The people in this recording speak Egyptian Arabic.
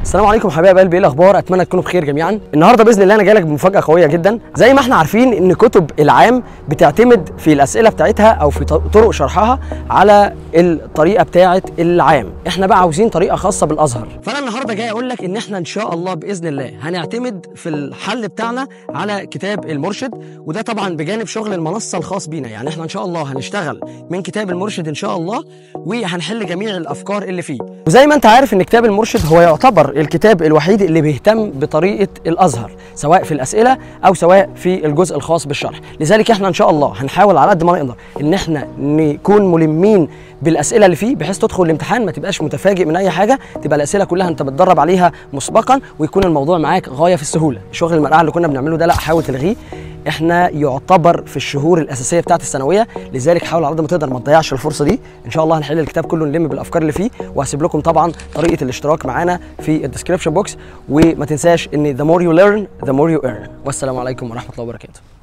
السلام عليكم حبايب قلبي ايه الاخبار اتمنى تكونوا بخير جميعا النهارده باذن الله انا جاي لك بمفاجاه قويه جدا زي ما احنا عارفين ان كتب العام بتعتمد في الاسئله بتاعتها او في طرق شرحها على الطريقه بتاعه العام احنا بقى عاوزين طريقه خاصه بالازهر فانا النهارده جاي اقول لك ان احنا ان شاء الله باذن الله هنعتمد في الحل بتاعنا على كتاب المرشد وده طبعا بجانب شغل المنصه الخاص بينا يعني احنا ان شاء الله هنشتغل من كتاب المرشد ان شاء الله وهنحل جميع الافكار اللي فيه وزي ما انت عارف ان كتاب المرشد هو يعتبر الكتاب الوحيد اللي بيهتم بطريقه الازهر سواء في الاسئله او سواء في الجزء الخاص بالشرح لذلك احنا ان شاء الله هنحاول على قد ما نقدر ان احنا نكون ملمين بالاسئله اللي فيه بحيث تدخل الامتحان ما تبقاش متفاجئ من اي حاجه تبقى الاسئله كلها انت بتدرب عليها مسبقا ويكون الموضوع معاك غايه في السهوله شغل المرقعه اللي كنا بنعمله ده لا حاول تلغيه احنا يعتبر في الشهور الاساسيه بتاعت الثانويه لذلك حاول على قد ما تقدر ما تضيعش الفرصه دي ان شاء الله هنحل الكتاب كله نلم بالافكار اللي فيه وهسيب لكم طبعا طريقه الاشتراك معانا في الديسكربشن بوكس وما تنساش ان the more you learn the more you earn والسلام عليكم ورحمه الله وبركاته